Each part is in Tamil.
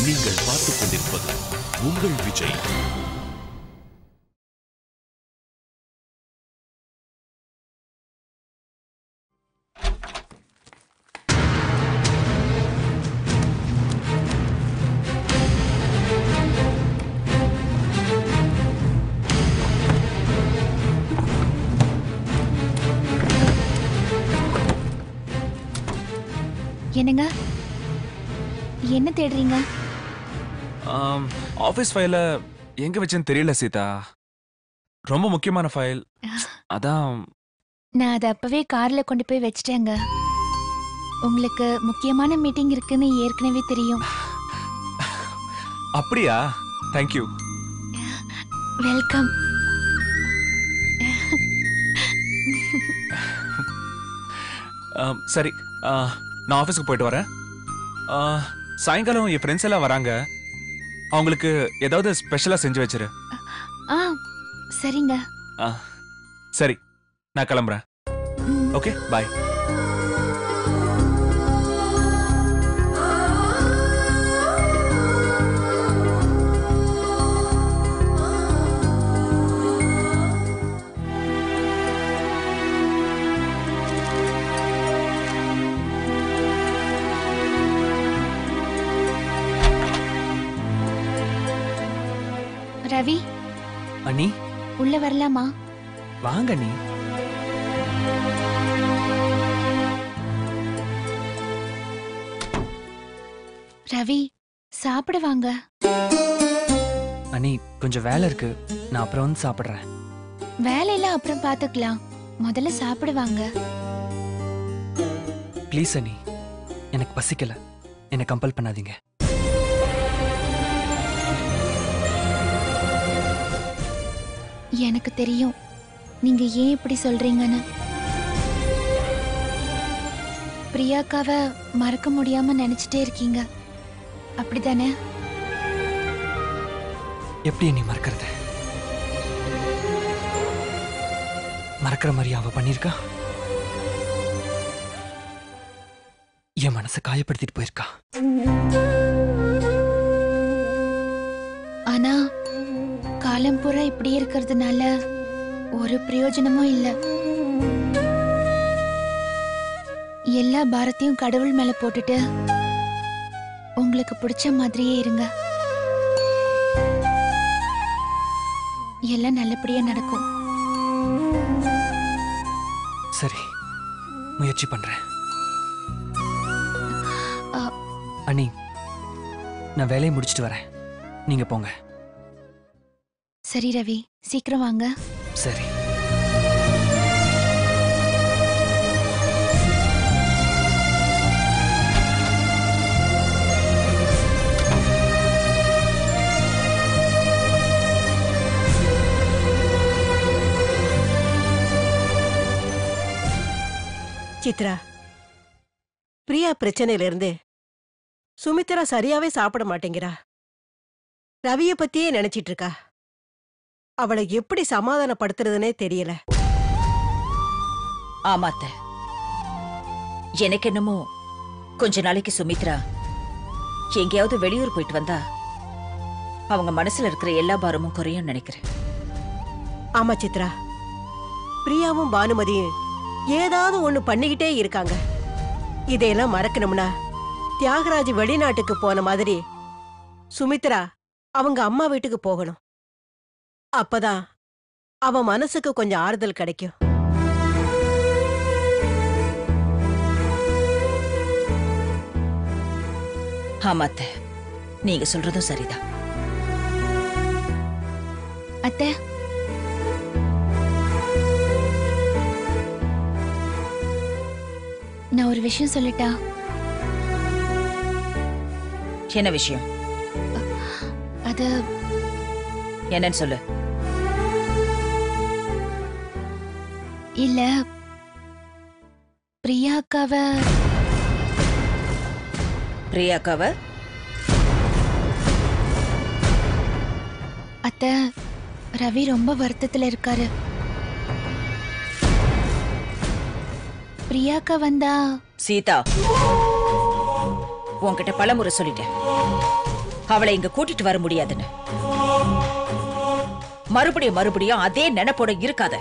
நீங்கள் பார்த்துக் கொண்டிருப்பது உங்கள் விஜய் என்னங்க என்ன தேடுறீங்க ஆம், ஆபீஸ் ஃபைல எங்க வச்சேன்னு தெரியல சீதா ரொம்ப முக்கியமான ஃபைல் அதான் நான் அதை அப்பவே கார்ல கொண்டு போய் வச்சிட்டேங்க உங்களுக்கு முக்கியமான மீட்டிங் இருக்குன்னு ஏற்கனவே தெரியும் அப்படியா தேங்க்யூ வெல்கம் ஆம், சரி ஆ, நான் ஆஃபீஸ்க்கு போயிட்டு வரேன் ஆ, சாயங்காலம் என் ஃப்ரெண்ட்ஸ் எல்லாம் வராங்க அவங்களுக்கு ஏதாவது ஸ்பெஷலாக செஞ்சு வச்சிரு ஆ சரிங்க ஆ, சரி நான் கிளம்புறேன் ம். ஓகே பாய் ரவி அண்ணி உள்ள வரலாமா வாங்க அண்ணி ரவி சாப்பிட வாங்க அண்ணி கொஞ்சம் வேலை இருக்கு நான் அப்புறம் வந்து சாப்பிட்றேன் வேலையெல்லாம் அப்புறம் பாத்துக்கலாம் முதல்ல சாப்பிட வாங்க ப்ளீஸ் அண்ணி எனக்கு பசிக்கல என்னை கம்பல் பண்ணாதீங்க எனக்கு தெரியும் நீங்க ஏன் இப்படி சொல்றீங்கன்னு பிரியாக்காவை மறக்க முடியாம நினைச்சிட்டே இருக்கீங்க அப்படிதானே எப்படி நீ மறக்கிறது மறக்கிற மாதிரி அவ பண்ணிருக்கா என் மனசை காயப்படுத்திட்டு போயிருக்கா ஆனா காலம் பூரா இப்படியே இருக்கிறதுனால ஒரு பிரயோஜனமும் இல்ல எல்லா பாரத்தையும் கடவுள் மேல போட்டுட்டு உங்களுக்கு பிடிச்ச மாதிரியே இருங்க எல்லாம் நல்லபடியா நடக்கும் சரி முயற்சி பண்றேன் ஆ. அண்ணி நான் வேலையை முடிச்சிட்டு வரேன் நீங்க போங்க சரி ரவி சீக்கிரம் வாங்க சரி சித்ரா பிரியா பிரச்சனையில இருந்து சுமித்ரா சரியாவே சாப்பிட மாட்டேங்கிறா ரவிய பத்தியே நினைச்சிட்டு இருக்கா அவளை எப்படி சமாதானப்படுத்துறதுனே தெரியல ஆமாத்த எனக்கு என்னமோ கொஞ்ச நாளைக்கு சுமித்ரா எங்கேயாவது வெளியூர் போயிட்டு வந்தா அவங்க மனசுல இருக்கிற எல்லா பாரமும் குறையும் நினைக்கிறேன் ஆமா சித்ரா பிரியாவும் பானுமதியும் ஏதாவது ஒண்ணு பண்ணிக்கிட்டே இருக்காங்க இதையெல்லாம் மறக்கணும்னா தியாகராஜ் வெளிநாட்டுக்கு போன மாதிரி சுமித்ரா அவங்க அம்மா வீட்டுக்கு போகணும் அப்பதான் அவ மனசுக்கு கொஞ்சம் ஆறுதல் கிடைக்கும் ஆமாத்த நீங்க சொல்றதும் சரிதான் அத்தை நான் ஒரு விஷயம் சொல்லட்டா என்ன விஷயம் அது என்னன்னு சொல்லு இல்ல பிரியாக்காவை பிரியாக்காவ அத்தை ரவி ரொம்ப வருத்தத்துல இருக்காரு பிரியாக்கா வந்தா சீதா உன்கிட்ட பலமுறை சொல்லிட்டேன் அவளை இங்க கூட்டிட்டு வர முடியாதுன்னு மறுபடியும் மறுபடியும் அதே நினைப்போட இருக்காத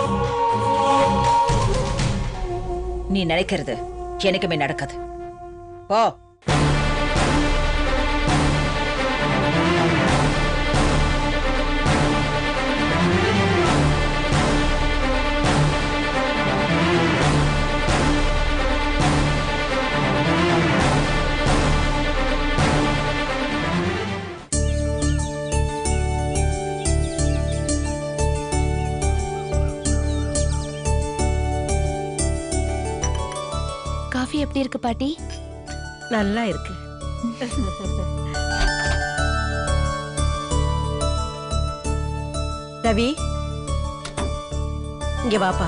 நீ நினைக்கிறது எனக்குமே நடக்காது போ காஃபி எப்படி இருக்கு பாட்டி நல்லா இருக்கு ரவி இங்க வாப்பா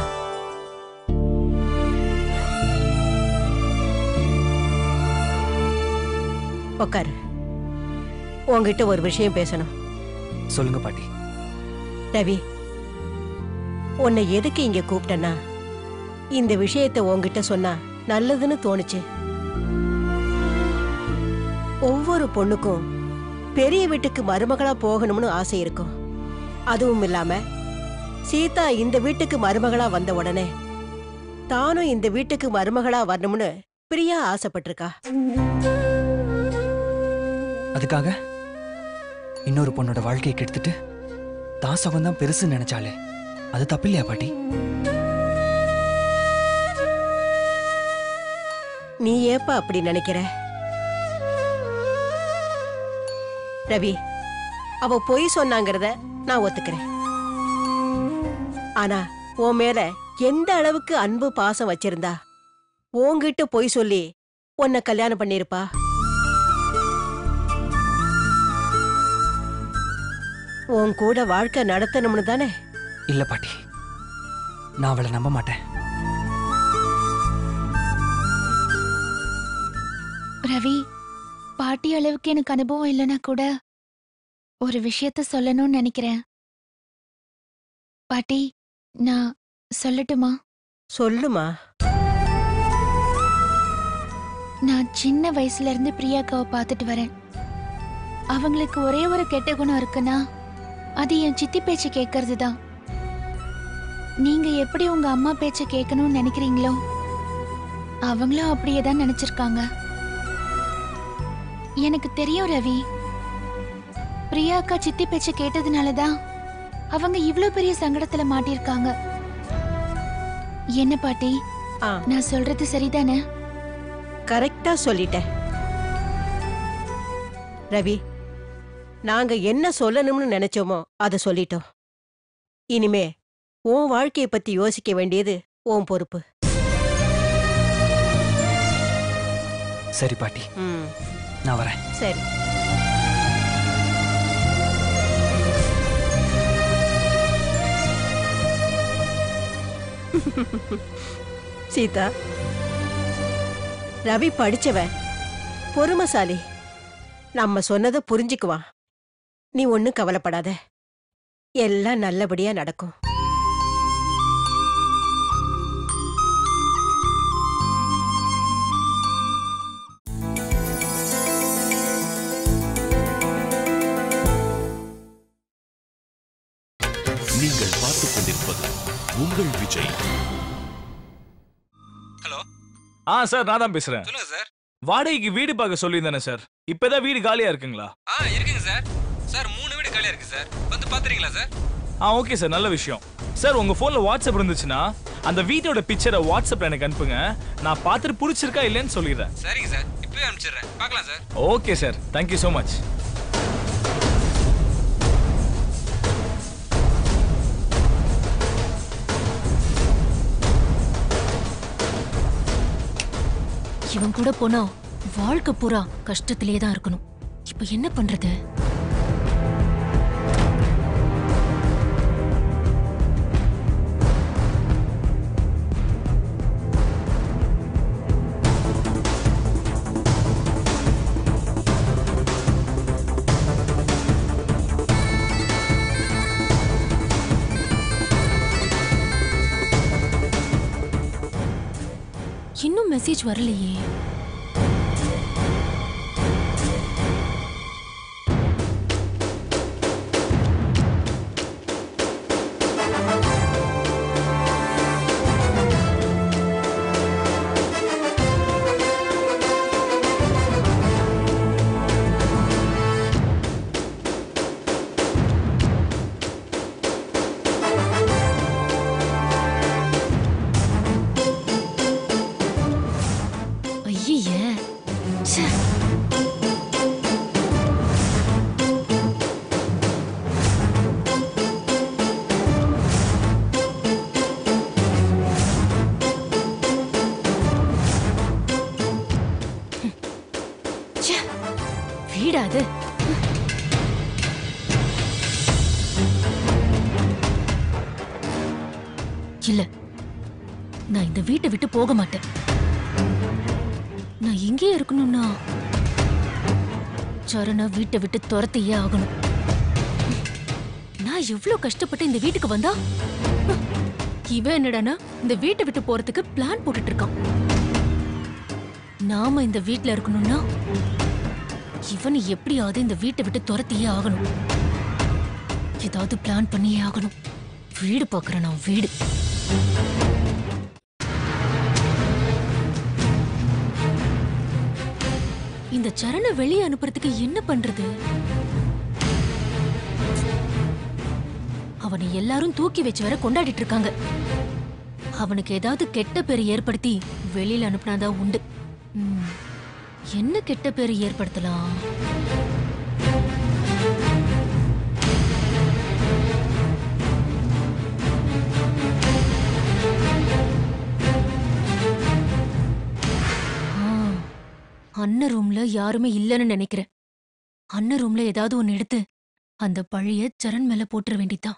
உக்காரு உன்கிட்ட ஒரு விஷயம் பேசணும் சொல்லுங்க பாட்டி ரவி உன்னை எதுக்கு இங்க கூப்பிட்டேன்னா இந்த விஷயத்தை உன்கிட்ட சொன்னா நல்லதுன்னு தோணுச்சு ஒவ்வொரு பொண்ணுக்கும் பெரிய வீட்டுக்கு மருமகளா போகணும்னு ஆசை இருக்கும் அதுவும் இல்லாம சீதா இந்த வீட்டுக்கு மருமகளா வந்த உடனே தானும் இந்த வீட்டுக்கு மருமகளா வரணும்னு பிரியா ஆசைப்பட்டிருக்கா அதுக்காக இன்னொரு பொண்ணோட வாழ்க்கையை கெடுத்துட்டு தான் சுகம் தான் பெருசுன்னு நினைச்சாலே அது தப்பு இல்லையா பாட்டி நீ ஏப்பா அப்படி நினைக்கிற ரவி அவ பொய் சொன்னாங்கிறத நான் ஒத்துக்கிறேன் ஆனா உன் மேல எந்த அளவுக்கு அன்பு பாசம் வச்சிருந்தா உன்கிட்ட பொய் சொல்லி உன்னை கல்யாணம் பண்ணிருப்பா உன் கூட வாழ்க்கை நடத்தணும்னு தானே இல்ல பாட்டி நான் அவளை நம்ப மாட்டேன் ரவி பாட்டி அளவுக்கு எனக்கு அனுபவம் இல்லைன்னா கூட ஒரு விஷயத்த சொல்லணும்னு நினைக்கிறேன் பாட்டி நான் சொல்லட்டுமா சொல்லுமா நான் சின்ன வயசுல இருந்து பிரியாக்காவை பார்த்துட்டு வரேன் அவங்களுக்கு ஒரே ஒரு கெட்ட குணம் இருக்குன்னா அது என் சித்தி பேச்சு கேட்கறது தான் நீங்க எப்படி உங்க அம்மா பேச்ச கேட்கணும்னு நினைக்கிறீங்களோ அவங்களும் அப்படியே தான் நினைச்சிருக்காங்க எனக்கு தெரியும் ரவி பிரியாக்கா சித்தி பேச்ச கேட்டதுனால தான் அவங்க இவ்ளோ பெரிய சங்கடத்துல மாட்டியிருக்காங்க என்ன பாட்டி ஆ நான் சொல்றது சரிதானே கரெக்டா சொல்லிட்டேன் ரவி நாங்க என்ன சொல்லணும்னு நினைச்சோமோ அதை சொல்லிட்டோம் இனிமே உன் வாழ்க்கைய பத்தி யோசிக்க வேண்டியது உன் பொறுப்பு சரி பாட்டி ம் நான் வரேன் சரி சீதா ரவி படிச்சவன் பொறுமைசாலி நம்ம சொன்னதை புரிஞ்சுக்குவான் நீ ஒன்னும் கவலைப்படாத எல்லாம் நல்லபடியா நடக்கும் நீங்கள் பார்த்துக் கொண்டிருப்பது உங்கள் விஜய் ஆ சார் நான் தான் பேசுறேன் சொல்லுங்க சார் வாடகைக்கு வீடு பார்க்க சொல்லியிருந்தானே சார் இப்பதான் வீடு காலியா இருக்குங்களா ஆ இருக்குங்க சார் சார் மூணு வீடு காலியா இருக்கு சார் வந்து பாத்துறீங்களா சார் ஆ ஓகே சார் நல்ல விஷயம் சார் உங்க போன்ல வாட்ஸ்அப் இருந்துச்சுன்னா அந்த வீட்டோட பிக்சரை வாட்ஸ்அப்ல எனக்கு அனுப்புங்க நான் பார்த்துட்டு பிடிச்சிருக்கா இல்லைன்னு சொல்லிடுறேன் சரிங்க சார் இப்பவே அனுப்பிச்சிடுறேன் பார்க்கலாம் sir okay sir thank you so much இவன் கூட போனா வாழ்க்கை பூரா கஷ்டத்திலே தான் இருக்கணும் இப்ப என்ன பண்றது இன்னும் மெசேஜ் வரலையே வீடா அது இல்ல நான் இந்த வீட்டை விட்டு போக மாட்டேன் நான் இங்கேயே இருக்கணும்னா சரண வீட்டை விட்டு துரத்தியே ஆகணும் நான் எவ்வளவு கஷ்டப்பட்டு இந்த வீட்டுக்கு வந்தா இவன் என்னடானா இந்த வீட்டை விட்டு போறதுக்கு பிளான் போட்டுட்டு இருக்கான் நாம இந்த வீட்ல இருக்கணும்னா இவனை எப்படியாவது இந்த வீட்டை விட்டு துரத்தியே ஆகணும் ஏதாவது பிளான் பண்ணியே ஆகணும் வீடு பாக்குறேன் நான் வீடு இந்த சரண வெளியே அனுப்புறதுக்கு என்ன பண்றது அவனை எல்லாரும் தூக்கி வச்சு வர கொண்டாடிட்டு இருக்காங்க அவனுக்கு ஏதாவது கெட்ட பேர் ஏற்படுத்தி வெளியில அனுப்புனாதான் உண்டு ம், என்ன கெட்ட பேர் ஏற்படுத்தலாம் ஆ, அண்ணன் ரூம்ல யாருமே இல்லைன்னு நினைக்கிறேன் அண்ணன் ரூம்ல ஏதாவது ஒன்னு எடுத்து அந்த பழைய சரண் மேல போட்டுற வேண்டியதான்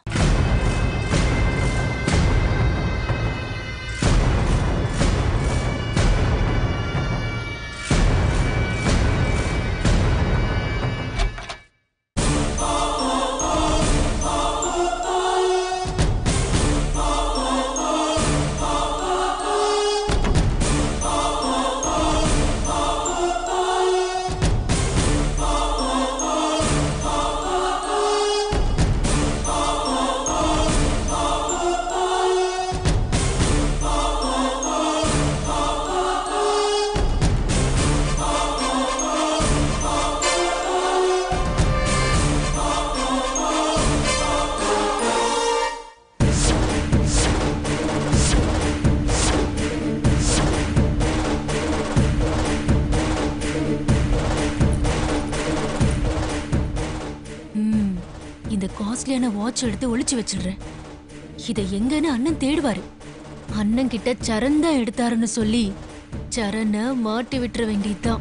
ம், இந்த காஸ்ட்லியான வாட்ச் எடுத்து ஒளிச்சு வச்சிடுறேன் இதை எங்கன்னு அண்ணன் தேடுவாரு அண்ணன் கிட்ட சரண் தான் எடுத்தாருன்னு சொல்லி சரண மாட்டி விட்டுற வேண்டியதுதான்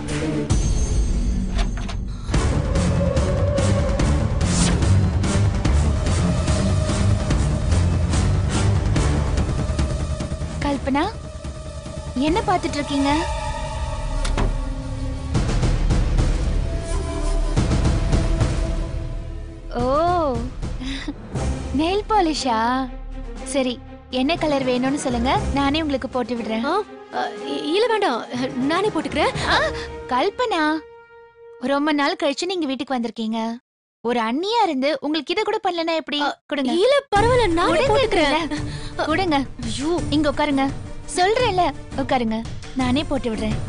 கல்பனா என்ன பார்த்துட்டு இருக்கீங்க ஓ நெயில் பாலிஷா சரி என்ன கலர் வேணும்னு சொல்லுங்க நானே உங்களுக்கு போட்டு விடுறேன் ஆ, அ, இ- இல்ல வேண்டாம் நானே போட்டுக்கிறேன் ஆ, கல்பனா ரொம்ப நாள் கழிச்சு நீங்க வீட்டுக்கு வந்திருக்கீங்க ஒரு அண்ணியா இருந்து உங்களுக்கு இத கூட பண்ணலனா எப்படி கொடுங்க இல்ல பரவாயில்ல நானே கொடுங்க, போட்டுக்கிறேன் கொடுங்க ஐயோ இங்க உட்காருங்க சொல்றேன்ல உட்காருங்க நானே போட்டு விடுறேன்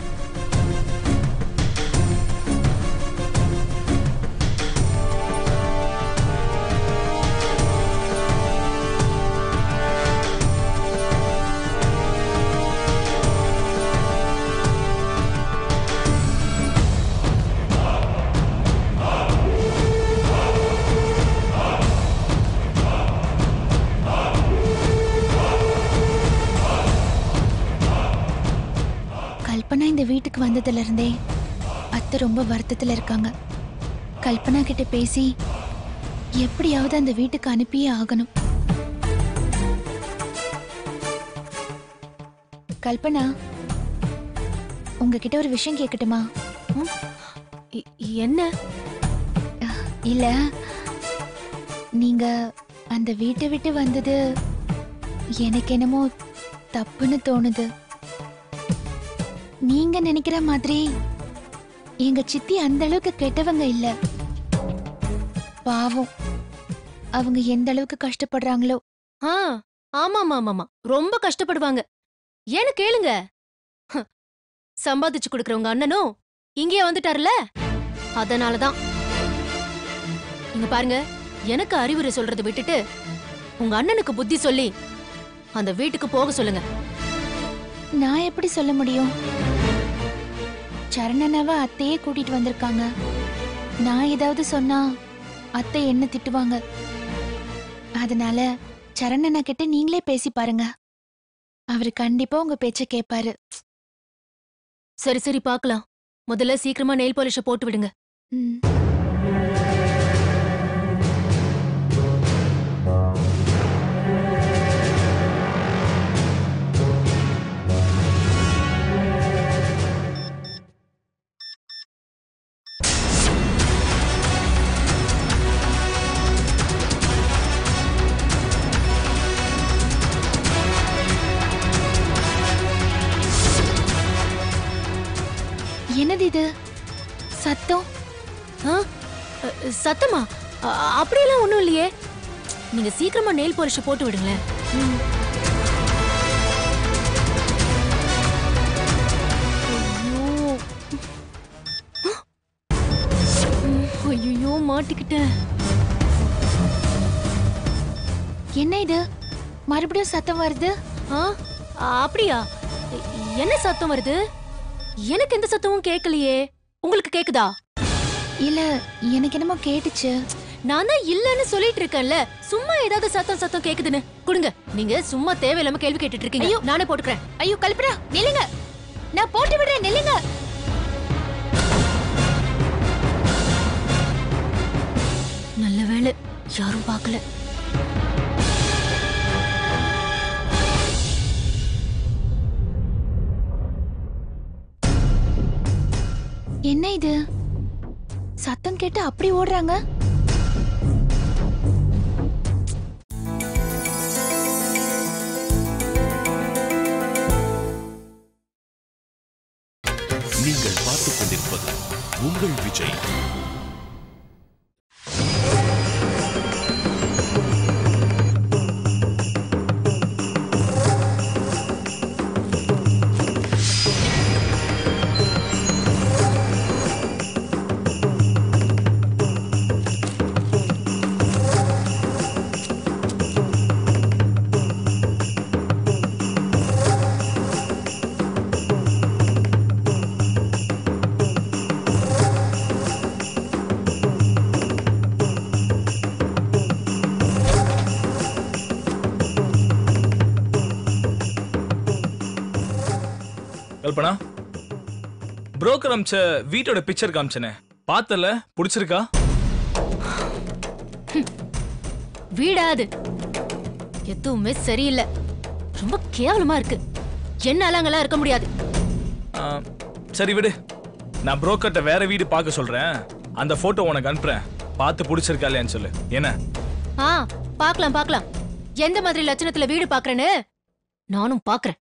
கல்பனா இந்த வீட்டுக்கு வந்ததுல இருந்தே அத்தை ரொம்ப வருத்தத்துல இருக்காங்க கல்பனா கிட்ட பேசி எப்படியாவது அந்த வீட்டுக்கு அனுப்பியே ஆகணும் கல்பனா உங்ககிட்ட ஒரு விஷயம் கேட்கட்டுமா இ- என்ன இல்ல நீங்க அந்த வீட்டை விட்டு வந்தது எனக்கு என்னமோ தப்புன்னு தோணுது நீங்க நினைக்கிற மாதிரி எங்க சித்தி அந்த அளவுக்கு கெட்டவங்க இல்ல பாவம் அவங்க எந்த அளவுக்கு கஷ்டப்படுறாங்களோ ஆ ஆமாமா ஆமாமா ரொம்ப கஷ்டப்படுவாங்க ஏன்னு கேளுங்க ஹ, சம்பாதிச்சு கொடுக்கறவங்க அண்ணனும் இங்கேயே வந்துட்டாருல அதனாலதான் இங்க பாருங்க எனக்கு அறிவுரை சொல்றதை விட்டுட்டு உங்க அண்ணனுக்கு புத்தி சொல்லி அந்த வீட்டுக்கு போக சொல்லுங்க நான் எப்படி சொல்ல முடியும் சரணனவ அத்தையே கூட்டிட்டு வந்திருக்காங்க நான் ஏதாவது சொன்னா அத்தை என்ன திட்டுவாங்க அதனால சரணனை கிட்ட நீங்களே பேசி பாருங்க அவரு கண்டிப்பா உங்க பேச்ச கேட்பாரு சரி சரி பார்க்கலாம் முதல்ல சீக்கிரமா நெயில் பாலிஷ போட்டு விடுங்க ம். என்னது இது சத்தம் ஆ? அ, சத்தமா அ, அப்படியெல்லாம் ஒண்ணும் இல்லையே நீங்க சீக்கிரமா நெயில் பாலிஷ் போட்டு விடுங்களேன் ஐயோ. ம், ஐயையோ மாட்டிக்கிட்டேன் என்ன இது மறுபடியும் சத்தம் வருது ஆ அப்படியா எ- என்ன சத்தம் வருது எனக்கு எந்த சத்தமும் கேட்கலையே உங்களுக்கு கேக்குதா இல்ல எனக்கு என்னமோ கேட்டுச்சு நான் தான் இல்லன்னு சொல்லிட்டு இருக்கேன்ல சும்மா ஏதாவது சத்தம் சத்தம் கேக்குதுன்னு கொடுங்க நீங்க சும்மா தேவையில்லாம கேள்வி கேட்டுட்டு இருக்கீங்க ஐயோ. நானே போட்டுக்கிறேன் ஐயோ கல்பனா நில்லுங்க நான் போட்டு விடுறேன் நில்லுங்க நல்ல வேளை யாரும் பார்க்கல என்ன இது சத்தம் கேட்டு அப்படி ஓடுறாங்க நீங்கள் பார்த்துக் கொண்டிருப்பது உங்கள் விஜய் கல்பனா புரோக்கர் அமிச்ச வீட்டோட பிக்சர் காமிச்சனே பார்த்தல பிடிச்சிருக்கா வீடா அது எதுவுமே சரியில்லை ரொம்ப கேவலமா இருக்கு என்னால அங்கெல்லாம் இருக்க முடியாது ஆ, சரி விடு நான் புரோக்கர்ட்ட வேற வீடு பார்க்க சொல்றேன் அந்த போட்டோ உனக்கு அனுப்புறேன் பார்த்து பிடிச்சிருக்கா இல்லையான்னு சொல்லு என்ன ஆ பார்க்கலாம் பார்க்கலாம் எந்த மாதிரி லட்சணத்துல வீடு பாக்குறேன்னு நானும் பாக்குறேன்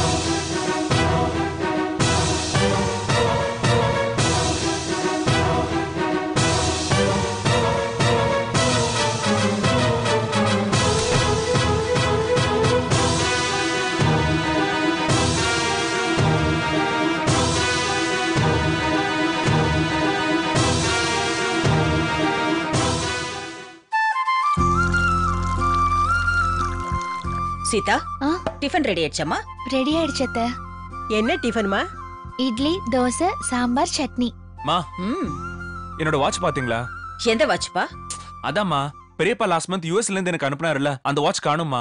சீதா ஆ டிஃபன் ரெடி ஆயிடுச்சம்மா ரெடி ஆயிடுச்சு அத்தை என்ன டிஃபன்மா இட்லி தோசை சாம்பார் சட்னி மா ம் என்னோட வாட்ச் பாத்தீங்களா எந்த வாட்ச்ப்பா அதாம்மா பெரியப்பா லாஸ்ட் மந்த் யூஎஸ்ல இருந்து எனக்கு அனுப்புனாருல்ல அந்த வாட்ச் காணும்மா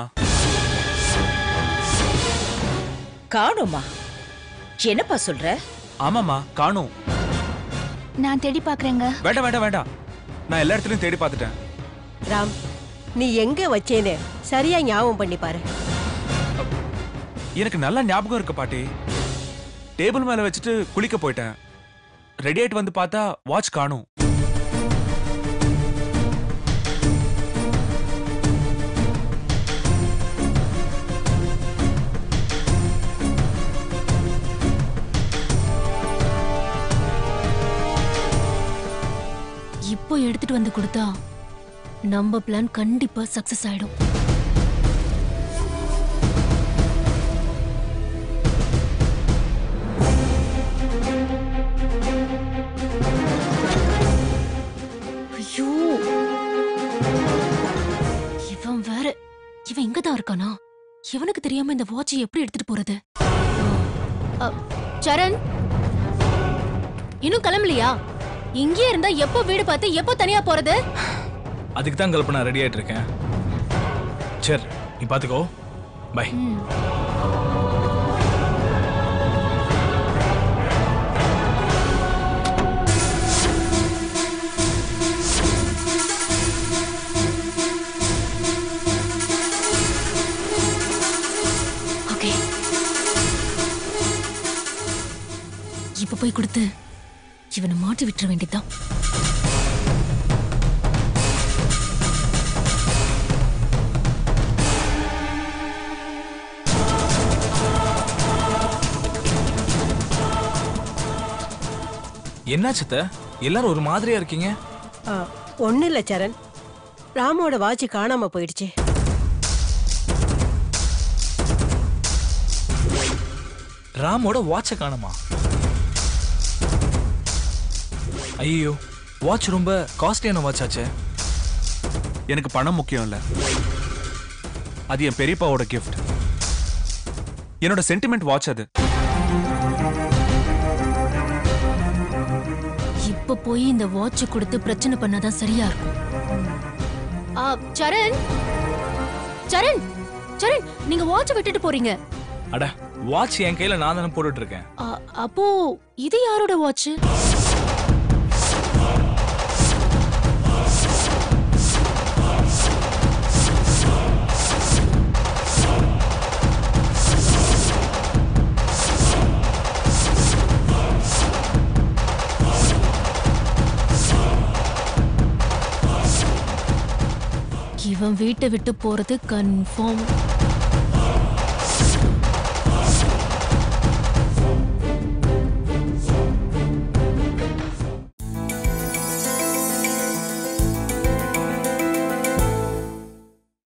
காணுமா என்னப்பா சொல்ற ஆமாம்மா காணும் நான் தேடி பாக்குறேங்க வேண்டாம் வேண்டாம் வேண்டாம் நான் எல்லா இடத்துலயும் தேடி பார்த்துட்டேன் ராம் நீ எங்க வச்சேன்னு சரியா ஞாபகம் பண்ணி பாரு எனக்கு நல்லா ஞாபகம் இருக்கு பாட்டி டேபிள் மேல வச்சுட்டு குளிக்க போயிட்டேன் ரெடி ஆயிட்டு வந்து பார்த்தா வாட்ச் காணும் இப்போ எடுத்துட்டு வந்து கொடுத்தா நம்ம பிளான் கண்டிப்பா சக்சஸ் ஆயிடும் ஐயோ இவன் வேற இவன் இங்கதான் இருக்கானா இவனுக்கு தெரியாம இந்த வாட்ச் எப்படி எடுத்துட்டு போறது அ, சரண் இன்னும் கிளம்பலையா இங்கே இருந்தா எப்போ வீடு பார்த்து எப்போ தனியா போறது அதுக்கு தான் கல்பனா ரெடி ஆயிட்டு இருக்கேன் சரி நீ பாத்துக்கோ பை ம். போய் கொடுத்து இவனை மாட்டி விட்டுற வேண்டியதுதான் என்னாச்சு அத்தை? எல்லாரும் ஒரு மாதிரியா இருக்கீங்க ஒன்னும் இல்ல சரண் ராமோட வாட்ச் காணாம போயிடுச்சு ராமோட வாட்சை காணுமா ஐயோ வாட்ச் ரொம்ப காஸ்ட்லியான வாட்ச் ஆச்சே எனக்கு பணம் முக்கியம் இல்ல அது என் பெரியப்பாவோட கிஃப்ட் என்னோட சென்டிமெண்ட் வாட்ச் அது இப்ப போய் இந்த வாட்ச் கொடுத்து பிரச்சனை பண்ணாதான் சரியா இருக்கும் ஆ, சரண் சரண் சரண் நீங்க வாட்ச் விட்டுட்டு போறீங்க அட வாட்ச் என் கையில நான் தானே போட்டுட்டு இருக்கேன் ஆ, அப்போ இது யாரோட வாட்ச் இவன் வீட்டை விட்டு போறது கன்ஃபார்ம்